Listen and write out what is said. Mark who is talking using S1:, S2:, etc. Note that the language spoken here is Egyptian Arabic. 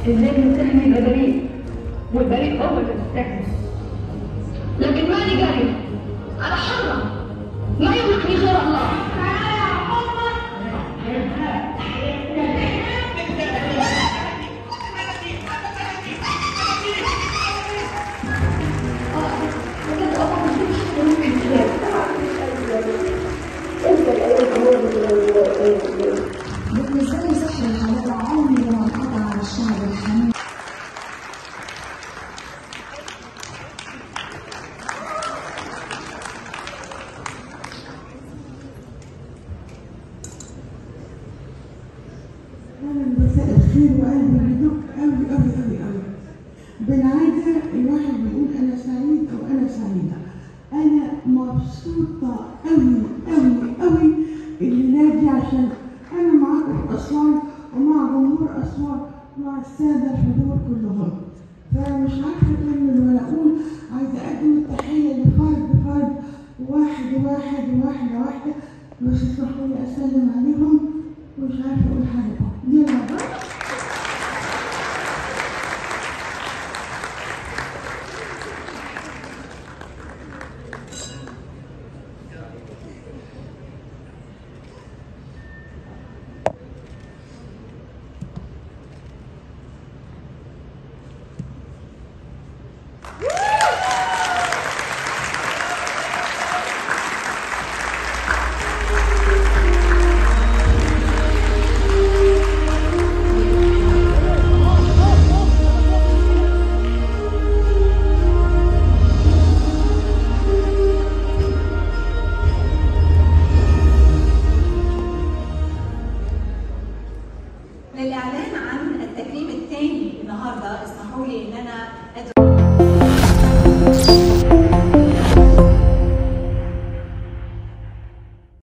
S1: ازاي المتهم يبقى بريء والبريء هو اللي مستكبر
S2: لكن مالي جري انا حرة ما يملكني غير الله
S3: بالنسبة لي سحر الحلال عمري ما انقطع على الشعب الحميد
S4: أهلا مساء الخير وقلبي بيدق أوي أوي أوي أوي بالعادة الواحد بيقول أنا سعيد أو أنا سعيدة أنا مبسوطة أوي أوي أوي الليلة دي عشان أنا معاكم في أسوان ومع جمهور أسوان ومع السادة الحضور كلهم فمش عارفة أكمل ولا أقول عايزة أقدم التحية لفرد فرد واحد واحد واحدة واحدة بس اسمحوا لي أسلم عليهم ومش عارفة أقول حاجة بقى. يلا بقى
S5: للإعلان عن التكريم الثاني النهارده اسمحوا لي إن أنا أدعو